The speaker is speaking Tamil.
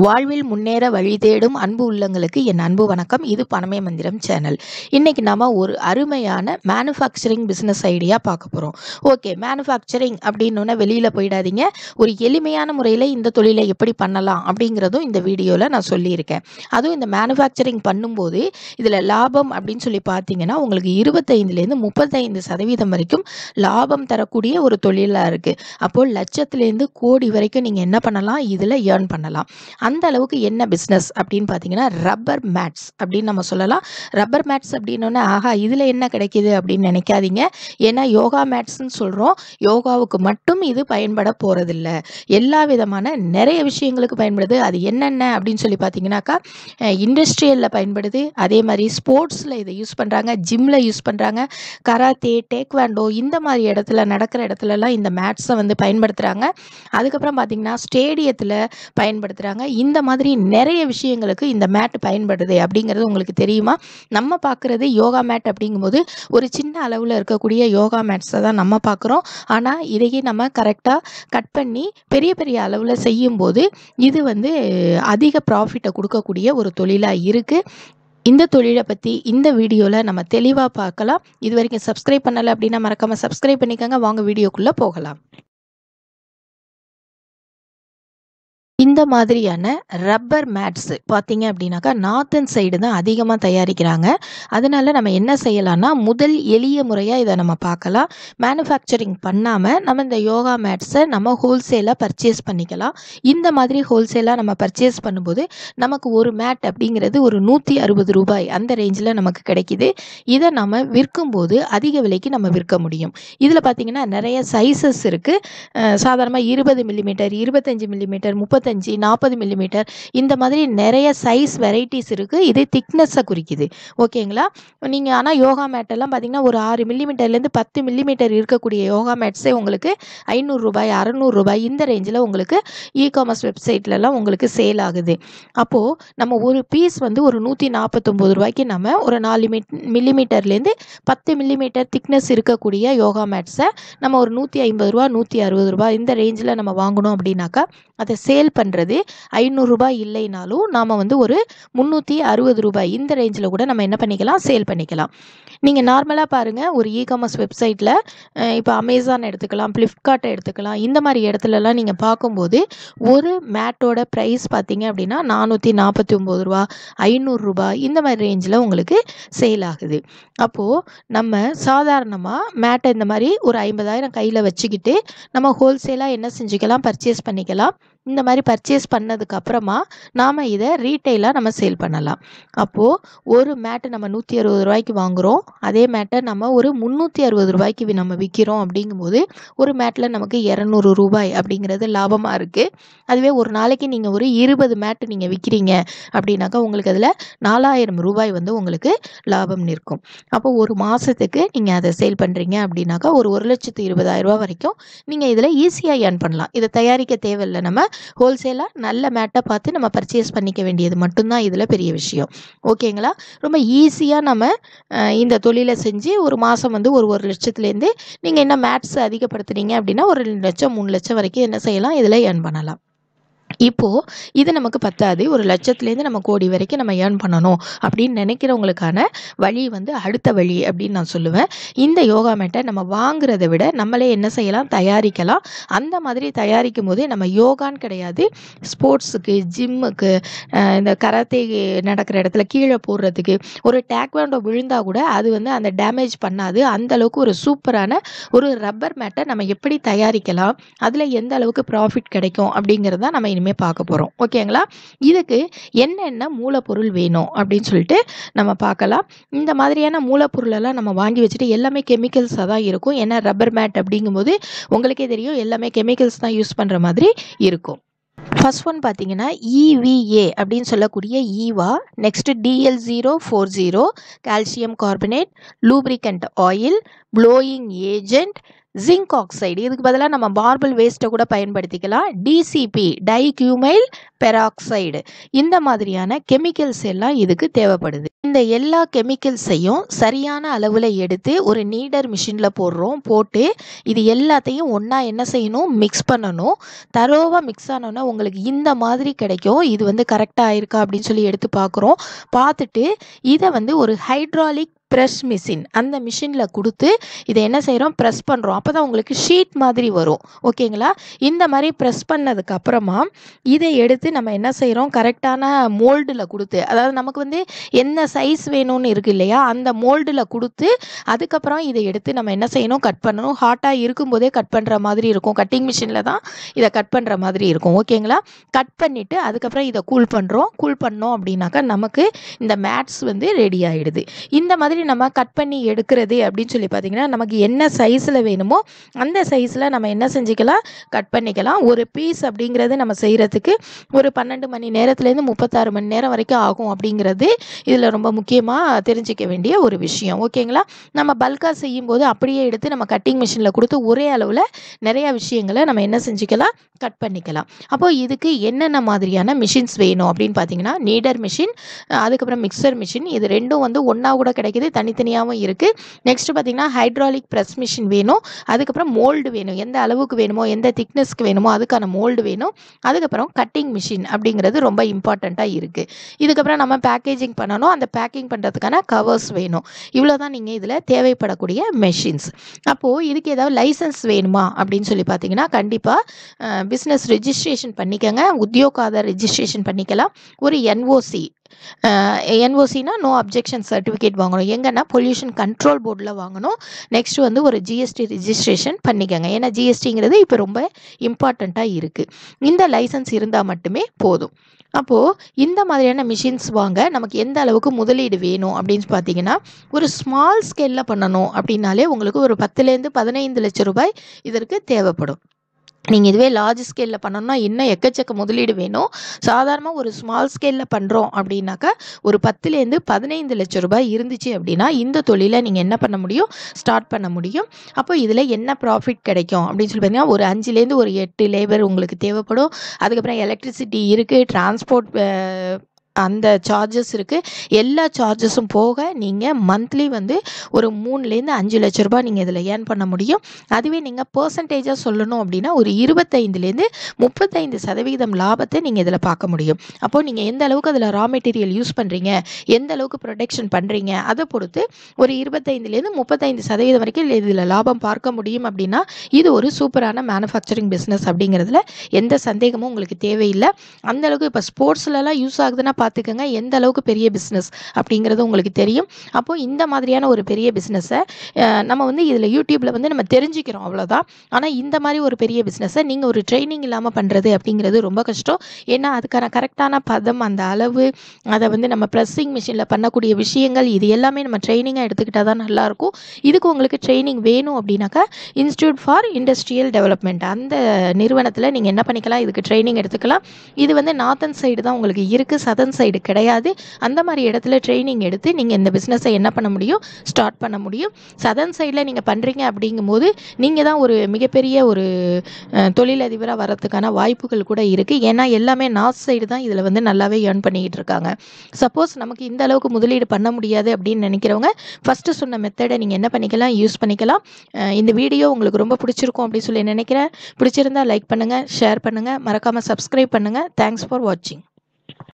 வாழ்வில் முன்னேற வழி தேடும் அன்பு உள்ளங்களுக்கு என் அன்பு வணக்கம் இது பணமே மந்திரம் சேனல் இன்னைக்கு நாம ஒரு அருமையான மேனுஃபேக்சரிங் பிஸ்னஸ் ஐடியா பார்க்க போகிறோம் ஓகே மேனுஃபேக்சரிங் அப்படின்னோடனே வெளியில் போயிடாதீங்க ஒரு எளிமையான முறையில் இந்த தொழிலை எப்படி பண்ணலாம் அப்படிங்கிறதும் இந்த வீடியோவில் நான் சொல்லியிருக்கேன் அதுவும் இந்த மேனுஃபேக்சரிங் பண்ணும்போது இதில் லாபம் அப்படின்னு சொல்லி பார்த்தீங்கன்னா உங்களுக்கு இருபத்தைந்துலேருந்து முப்பத்தைந்து சதவீதம் வரைக்கும் லாபம் தரக்கூடிய ஒரு தொழிலாக இருக்குது அப்போது லட்சத்துலேருந்து கோடி வரைக்கும் நீங்கள் என்ன பண்ணலாம் இதில் ஏர்ன் பண்ணலாம் அந்த அளவுக்கு என்ன பிஸ்னஸ் அப்படின்னு பார்த்தீங்கன்னா ரப்பர் மேட்ஸ் அப்படின்னு நம்ம சொல்லலாம் ரப்பர் மேட்ஸ் அப்படின்னோடனே ஆஹா இதில் என்ன கிடைக்கிது அப்படின்னு நினைக்காதீங்க ஏன்னா யோகா மேட்ஸ்ன்னு சொல்கிறோம் யோகாவுக்கு மட்டும் இது பயன்பட போகிறதில்ல எல்லா விதமான நிறைய விஷயங்களுக்கு பயன்படுது அது என்னென்ன அப்படின்னு சொல்லி பார்த்தீங்கன்னாக்கா இண்டஸ்ட்ரியலில் பயன்படுது அதே மாதிரி ஸ்போர்ட்ஸில் இதை யூஸ் பண்ணுறாங்க ஜிம்மில் யூஸ் பண்ணுறாங்க கராத்தே டேக்வாண்டோ இந்த மாதிரி இடத்துல நடக்கிற இடத்துலலாம் இந்த மேட்ஸை வந்து பயன்படுத்துகிறாங்க அதுக்கப்புறம் பார்த்தீங்கன்னா ஸ்டேடியத்தில் பயன்படுத்துகிறாங்க இந்த மாதிரி நிறைய விஷயங்களுக்கு இந்த மேட் பயன்படுது அப்படிங்கிறது உங்களுக்கு தெரியுமா நம்ம பார்க்குறது யோகா மேட் அப்படிங்கும்போது ஒரு சின்ன அளவில் இருக்கக்கூடிய யோகா மேட்ஸை தான் நம்ம பார்க்குறோம் ஆனால் இதையே நம்ம கரெக்டாக கட் பண்ணி பெரிய பெரிய அளவில் செய்யும்போது இது வந்து அதிக ப்ராஃபிட்டை கொடுக்கக்கூடிய ஒரு தொழிலாக இருக்குது இந்த தொழிலை பற்றி இந்த வீடியோவில் நம்ம தெளிவாக பார்க்கலாம் இது வரைக்கும் சப்ஸ்கிரைப் பண்ணலை அப்படின்னா மறக்காமல் சப்ஸ்கிரைப் பண்ணிக்கோங்க வாங்க வீடியோக்குள்ளே போகலாம் இந்த மாதிரியான ரப்பர் மேட்ஸ் பார்த்தீங்க அப்படின்னாக்கா நார்த்தன் சைடு தான் அதிகமாக தயாரிக்கிறாங்க அதனால நம்ம என்ன செய்யலாம்னா முதல் எளிய முறையாக இதை நம்ம பார்க்கலாம் மேனுஃபேக்சரிங் பண்ணாமல் நம்ம இந்த யோகா மேட்ஸை நம்ம ஹோல்சேலாக பர்ச்சேஸ் பண்ணிக்கலாம் இந்த மாதிரி ஹோல்சேலாக நம்ம பர்ச்சேஸ் பண்ணும்போது நமக்கு ஒரு மேட் அப்படிங்கிறது ஒரு நூற்றி அறுபது ரூபாய் அந்த ரேஞ்சில் நமக்கு கிடைக்கிது இதை நம்ம விற்கும்போது அதிக விலைக்கு நம்ம விற்க முடியும் இதில் பார்த்தீங்கன்னா நிறைய சைஸஸ் இருக்குது சாதாரணமாக இருபது மில்லிமீட்டர் இருபத்தஞ்சி மில்லிமீட்டர் முப்பத்தஞ்சு நாற்பது மில்லிமீட்டர் இந்த மாதிரி நிறைய சைஸ் வெரைட்டிஸ் இருக்குது இது திக்னஸை குறிக்குது ஓகேங்களா நீங்கள் ஆனால் யோகா மேட்டெல்லாம் பார்த்தீங்கன்னா ஒரு ஆறு மில்லிமீட்டர்லேருந்து பத்து மில்லிமீட்டர் இருக்கக்கூடிய யோகா மேட்ஸே உங்களுக்கு ஐநூறு ரூபாய் அறநூறு ரூபாய் இந்த ரேஞ்சில் உங்களுக்கு இ காமர்ஸ் வெப்சைட்லலாம் உங்களுக்கு சேல் ஆகுது அப்போது நம்ம ஒரு பீஸ் வந்து ஒரு நூற்றி நாற்பத்தொம்போது ரூபாய்க்கு நம்ம ஒரு நாலு மீ மில்லிமீட்டர்லேருந்து பத்து மில்லிமீட்டர் திக்னஸ் இருக்கக்கூடிய யோகா மேட்ஸை நம்ம ஒரு நூற்றி ஐம்பது ரூபா நூற்றி அறுபது ரூபா இந்த ரேஞ்சில் நம்ம வாங்கணும் அப்படின்னாக்கா அதை சேல் பண்ணுறது ஐநூறுரூபா இல்லைனாலும் நாம் வந்து ஒரு முந்நூற்றி அறுபது ரூபாய் இந்த ரேஞ்சில் கூட நம்ம என்ன பண்ணிக்கலாம் சேல் பண்ணிக்கலாம் நீங்கள் நார்மலாக பாருங்கள் ஒரு இ காமர்ஸ் வெப்சைட்டில் இப்போ அமேசான் எடுத்துக்கலாம் ஃப்ளிப்கார்ட்டை எடுத்துக்கலாம் இந்த மாதிரி இடத்துலலாம் நீங்கள் பார்க்கும்போது ஒரு மேட்டோட ப்ரைஸ் பார்த்தீங்க அப்படின்னா நானூற்றி நாற்பத்தி ஒம்பது ரூபா ஐநூறுரூபா இந்த மாதிரி ரேஞ்சில் உங்களுக்கு சேல் ஆகுது அப்போது நம்ம சாதாரணமாக மேட்டை இந்த மாதிரி ஒரு ஐம்பதாயிரம் கையில் வச்சுக்கிட்டு நம்ம ஹோல்சேலாக என்ன செஞ்சுக்கலாம் பர்ச்சேஸ் பண்ணிக்கலாம் இந்த மாதிரி பர்ச்சேஸ் பண்ணதுக்கு அப்புறமா நாம் இதை ரீட்டெயிலாக நம்ம சேல் பண்ணலாம் அப்போது ஒரு மேட்டை நம்ம நூற்றி அறுபது ரூபாய்க்கு வாங்குகிறோம் அதே மேட்டை நம்ம ஒரு முந்நூற்றி அறுபது ரூபாய்க்கு நம்ம விற்கிறோம் அப்படிங்கும்போது ஒரு மேட்டில் நமக்கு இரநூறு ரூபாய் அப்படிங்கிறது லாபமாக இருக்குது அதுவே ஒரு நாளைக்கு நீங்கள் ஒரு இருபது மேட்டு நீங்கள் விற்கிறீங்க அப்படின்னாக்கா உங்களுக்கு அதில் நாலாயிரம் ரூபாய் வந்து உங்களுக்கு லாபம் நிற்கும் அப்போ ஒரு மாதத்துக்கு நீங்கள் அதை சேல் பண்ணுறீங்க அப்படின்னாக்கா ஒரு ஒரு லட்சத்து இருபதாயிரம் ரூபா வரைக்கும் நீங்கள் இதில் ஈஸியாக ஏர்ன் பண்ணலாம் இதை தயாரிக்க தேவையில்லை நம்ம ஹோல்சேலாக நல்ல மேட்டை பார்த்து நம்ம பர்ச்சேஸ் பண்ணிக்க வேண்டியது மட்டும்தான் இதில் பெரிய விஷயம் ஓகேங்களா ரொம்ப ஈஸியாக நம்ம இந்த தொழிலை செஞ்சு ஒரு மாதம் வந்து ஒரு ஒரு லட்சத்துலேருந்து நீங்கள் என்ன மேட்ஸ் அதிகப்படுத்துனீங்க அப்படின்னா ஒரு ரெண்டு லட்சம் மூணு லட்சம் வரைக்கும் என்ன செய்யலாம் இதில் ஏர்ன் பண்ணலாம் இப்போது இது நமக்கு பத்தாது ஒரு லட்சத்துலேருந்து நம்ம கோடி வரைக்கும் நம்ம ஏர்ன் பண்ணணும் அப்படின்னு நினைக்கிறவங்களுக்கான வழி வந்து அடுத்த வழி அப்படின்னு நான் சொல்லுவேன் இந்த யோகா மேட்டை நம்ம வாங்குறத விட நம்மளே என்ன செய்யலாம் தயாரிக்கலாம் அந்த மாதிரி தயாரிக்கும் போதே நம்ம யோகான்னு கிடையாது ஸ்போர்ட்ஸுக்கு ஜிம்முக்கு இந்த கராத்தே நடக்கிற இடத்துல கீழே போடுறதுக்கு ஒரு டேக்வாண்டோ விழுந்தால் கூட அது வந்து அந்த டேமேஜ் பண்ணாது அந்த அளவுக்கு ஒரு சூப்பரான ஒரு ரப்பர் மேட்டை நம்ம எப்படி தயாரிக்கலாம் அதில் எந்த அளவுக்கு ப்ராஃபிட் கிடைக்கும் அப்படிங்கிறத நம்ம இனிமேல் பார்க்க போகிறோம் ஓகேங்களா இதுக்கு என்னென்ன மூலப்பொருள் வேணும் அப்படின்னு சொல்லிட்டு நம்ம பார்க்கலாம் இந்த மாதிரியான மூலப்பொருளெல்லாம் நம்ம வாங்கி வச்சுட்டு எல்லாமே கெமிக்கல்ஸாக தான் இருக்கும் ஏன்னா ரப்பர் மேட் அப்படிங்கும்போது உங்களுக்கே தெரியும் எல்லாமே கெமிக்கல்ஸ் தான் யூஸ் பண்ணுற மாதிரி இருக்கும் ஃபர்ஸ்ட் ஒன் பார்த்தீங்கன்னா இவிஏ அப்படின்னு சொல்லக்கூடிய EVA next DL zero four zero calcium carbonate lubricant oil blowing agent zinc oxide இதுக்கு பதிலாக நம்ம மார்பிள் வேஸ்ட்டை கூட பயன்படுத்திக்கலாம் டிசிபி டைக்யூமைல் பெராக்சைடு இந்த மாதிரியான கெமிக்கல்ஸ் எல்லாம் இதுக்கு தேவைப்படுது இந்த எல்லா கெமிக்கல்ஸையும் சரியான அளவில் எடுத்து ஒரு நீடர் மிஷினில் போடுறோம் போட்டு இது எல்லாத்தையும் ஒன்றா என்ன செய்யணும் மிக்ஸ் பண்ணணும் தரோவாக மிக்ஸ் ஆனோன்னா உங்களுக்கு இந்த மாதிரி கிடைக்கும் இது வந்து கரெக்டாக ஆயிருக்கா அப்படின்னு சொல்லி எடுத்து பார்க்குறோம் பார்த்துட்டு இதை வந்து ஒரு ஹைட்ராலிக் ப்ரெஸ் மிஷின் அந்த மிஷினில் கொடுத்து இதை என்ன செய்கிறோம் ப்ரெஸ் பண்ணுறோம் அப்போ தான் உங்களுக்கு ஷீட் மாதிரி வரும் ஓகேங்களா இந்த மாதிரி ப்ரெஸ் பண்ணதுக்கு அப்புறமா இதை எடுத்து நம்ம என்ன செய்கிறோம் கரெக்டான மோல்டில் கொடுத்து அதாவது நமக்கு வந்து என்ன சைஸ் வேணும்னு இருக்கு இல்லையா அந்த மோல்டில் கொடுத்து அதுக்கப்புறம் இதை எடுத்து நம்ம என்ன செய்யணும் கட் பண்ணணும் ஹாட்டாக இருக்கும்போதே கட் பண்ணுற மாதிரி இருக்கும் கட்டிங் மிஷினில் தான் இதை கட் பண்ணுற மாதிரி இருக்கும் ஓகேங்களா கட் பண்ணிவிட்டு அதுக்கப்புறம் இதை கூல் பண்ணுறோம் கூல் பண்ணோம் அப்படின்னாக்கா நமக்கு இந்த மேட்ஸ் வந்து ரெடி ஆகிடுது இந்த மாதிரி நம்ம கட் பண்ணி எடுக்கிறது அப்படின்னு சொல்லி பார்த்தீங்கன்னா நமக்கு என்ன சைஸில் வேணுமோ அந்த சைஸில் நம்ம என்ன செஞ்சுக்கலாம் கட் பண்ணிக்கலாம் ஒரு பீஸ் அப்படிங்கிறது நம்ம செய்கிறதுக்கு ஒரு பன்னெண்டு மணி நேரத்துலேருந்து முப்பத்தாறு மணி நேரம் வரைக்கும் ஆகும் அப்படிங்கிறது இதில் ரொம்ப முக்கியமாக தெரிஞ்சிக்க வேண்டிய ஒரு விஷயம் ஓகேங்களா நம்ம பல்காக செய்யும்போது அப்படியே எடுத்து நம்ம கட்டிங் மிஷினில் கொடுத்து ஒரே அளவில் நிறைய விஷயங்களை நம்ம என்ன செஞ்சுக்கலாம் கட் பண்ணிக்கலாம் அப்போது இதுக்கு என்னென்ன மாதிரியான மிஷின்ஸ் வேணும் அப்படின்னு பார்த்தீங்கன்னா நீடர் மிஷின் அதுக்கப்புறம் மிக்சர் மிஷின் இது ரெண்டும் வந்து ஒன்றா கூட கிடைக்குது தனித்தனியாகவும் இருக்குது நெக்ஸ்ட் பார்த்தீங்கன்னா ஹைட்ராலிக் ப்ரெஸ் மிஷின் வேணும் அதுக்கப்புறம் மோல்டு வேணும் எந்த அளவுக்கு வேணுமோ எந்த திக்னஸ்க்கு வேணுமோ அதுக்கான மோல்டு வேணும் அதுக்கப்புறம் கட்டிங் மிஷின் அப்படிங்கிறது ரொம்ப இம்பார்ட்டண்ட்டாக இருக்குது இதுக்கப்புறம் நம்ம பேக்கேஜிங் பண்ணணும் அந்த பேக்கிங் பண்ணுறதுக்கான கவர்ஸ் வேணும் இவ்வளோ தான் நீங்கள் இதில் தேவைப்படக்கூடிய மெஷின்ஸ் அப்போது இதுக்கு ஏதாவது லைசன்ஸ் வேணுமா அப்படின்னு சொல்லி பார்த்தீங்கன்னா கண்டிப்பாக பிஸ்னஸ் ரெஜிஸ்ட்ரேஷன் பண்ணிக்கோங்க உத்தியோக் ஆதார் ரெஜிஸ்ட்ரேஷன் பண்ணிக்கலாம் ஒரு என்ஓசி என்ஓசினா நோ அப்ஜெக்ஷன் சர்டிஃபிகேட் வாங்கணும் எங்கன்னா பொல்யூஷன் கண்ட்ரோல் போர்டில் வாங்கணும் நெக்ஸ்ட் வந்து ஒரு ஜிஎஸ்டி ரிஜிஸ்ட்ரேஷன் பண்ணிக்கோங்க ஏன்னா ஜிஎஸ்டிங்கிறது இப்போ ரொம்ப இம்பார்ட்டண்ட்டாக இருக்குது இந்த லைசன்ஸ் இருந்தால் மட்டுமே போதும் அப்போது இந்த மாதிரியான மிஷின்ஸ் வாங்க நமக்கு எந்த அளவுக்கு முதலீடு வேணும் அப்படின்னு பார்த்தீங்கன்னா ஒரு ஸ்மால் ஸ்கேலில் பண்ணணும் அப்படின்னாலே உங்களுக்கு ஒரு பத்துலேருந்து பதினைந்து லட்சம் ரூபாய் இதற்கு தேவைப்படும் நீங்கள் இதுவே லார்ஜ் ஸ்கேலில் பண்ணணும்னா இன்னும் எக்கச்சக்க முதலீடு வேணும் சாதாரணமாக ஒரு ஸ்மால் ஸ்கேலில் பண்ணுறோம் அப்படின்னாக்கா ஒரு பத்துலேருந்து பதினைந்து லட்சம் ரூபாய் இருந்துச்சு அப்படின்னா இந்த தொழிலை நீங்கள் என்ன பண்ண முடியும் ஸ்டார்ட் பண்ண முடியும் அப்போ இதில் என்ன ப்ராஃபிட் கிடைக்கும் அப்படின்னு சொல்லி பார்த்தீங்கன்னா ஒரு அஞ்சுலேருந்து ஒரு எட்டு லேபர் உங்களுக்கு தேவைப்படும் அதுக்கப்புறம் எலக்ட்ரிசிட்டி இருக்குது டிரான்ஸ்போர்ட் அந்த சார்ஜஸ் இருக்குது எல்லா சார்ஜஸும் போக நீங்கள் மந்த்லி வந்து ஒரு மூணுலேருந்து அஞ்சு லட்ச ரூபாய் நீங்கள் இதில் ஏர்ன் பண்ண முடியும் அதுவே நீங்கள் பர்சன்டேஜாக சொல்லணும் அப்படின்னா ஒரு இருபத்தைந்துலேருந்து முப்பத்தைந்து சதவீதம் லாபத்தை நீங்கள் இதில் பார்க்க முடியும் அப்போது நீங்கள் எந்த அளவுக்கு அதில் ரா மெட்டீரியல் யூஸ் பண்ணுறீங்க எந்த அளவுக்கு ப்ரொடெக்ஷன் பண்ணுறீங்க அதை பொறுத்து ஒரு இருபத்தைந்துலேருந்து முப்பத்தைந்து சதவீதம் வரைக்கும் இதில் லாபம் பார்க்க முடியும் அப்படின்னா இது ஒரு சூப்பரான மேனுஃபேக்சரிங் பிஸ்னஸ் அப்படிங்கிறதுல எந்த சந்தேகமும் உங்களுக்கு தேவையில்லை அந்த அளவுக்கு இப்போ ஸ்போர்ட்ஸ்லலாம் யூஸ் ஆகுதுன்னா பார்த்துக்கோங்க எந்த அளவுக்கு பெரிய பிஸ்னஸ் அப்படிங்கிறது உங்களுக்கு தெரியும் அப்போது இந்த மாதிரியான ஒரு பெரிய பிஸ்னஸை நம்ம வந்து இதில் யூடியூப்பில் வந்து நம்ம தெரிஞ்சுக்கிறோம் அவ்வளோதான் ஆனால் இந்த மாதிரி ஒரு பெரிய பிஸ்னஸை நீங்கள் ஒரு ட்ரைனிங் இல்லாமல் பண்ணுறது அப்படிங்கிறது ரொம்ப கஷ்டம் ஏன்னா அதுக்கான கரெக்டான பதம் அந்த அளவு அதை வந்து நம்ம ப்ரெஸ்ஸிங் மிஷினில் பண்ணக்கூடிய விஷயங்கள் இது எல்லாமே நம்ம ட்ரைனிங்காக எடுத்துக்கிட்டால் தான் நல்லாயிருக்கும் இதுக்கு உங்களுக்கு ட்ரைனிங் வேணும் அப்படின்னாக்கா இன்ஸ்டியூட் ஃபார் இண்டஸ்ட்ரியல் டெவலப்மெண்ட் அந்த நிறுவனத்தில் நீங்கள் என்ன பண்ணிக்கலாம் இதுக்கு ட்ரைனிங் எடுத்துக்கலாம் இது வந்து நார்த்தன் சைடு தான் உங்களுக்கு இருக்குது சதன் சைடு கிடையாது அந்த மாதிரி இடத்துல ட்ரைனிங் எடுத்து நீங்கள் இந்த பிஸ்னஸை என்ன பண்ண முடியும் ஸ்டார்ட் பண்ண முடியும் சதன் சைடில் நீங்கள் பண்ணுறீங்க அப்படிங்கும்போது நீங்கள் தான் ஒரு மிகப்பெரிய ஒரு தொழிலதிபராக வரத்துக்கான வாய்ப்புகள் கூட இருக்குது ஏன்னா எல்லாமே நார்த் சைடு தான் இதில் வந்து நல்லாவே ஏர்ன் பண்ணிக்கிட்டு இருக்காங்க சப்போஸ் நமக்கு இந்த அளவுக்கு முதலீடு பண்ண முடியாது அப்படின்னு நினைக்கிறவங்க ஃபஸ்ட்டு சொன்ன மெத்தடை நீங்கள் என்ன பண்ணிக்கலாம் யூஸ் பண்ணிக்கலாம் இந்த வீடியோ உங்களுக்கு ரொம்ப பிடிச்சிருக்கும் அப்படின்னு சொல்லி நினைக்கிறேன் பிடிச்சிருந்தா லைக் பண்ணுங்கள் ஷேர் பண்ணுங்கள் மறக்காமல் சப்ஸ்கிரைப் பண்ணுங்கள் தேங்க்ஸ் ஃபார் வாட்சிங்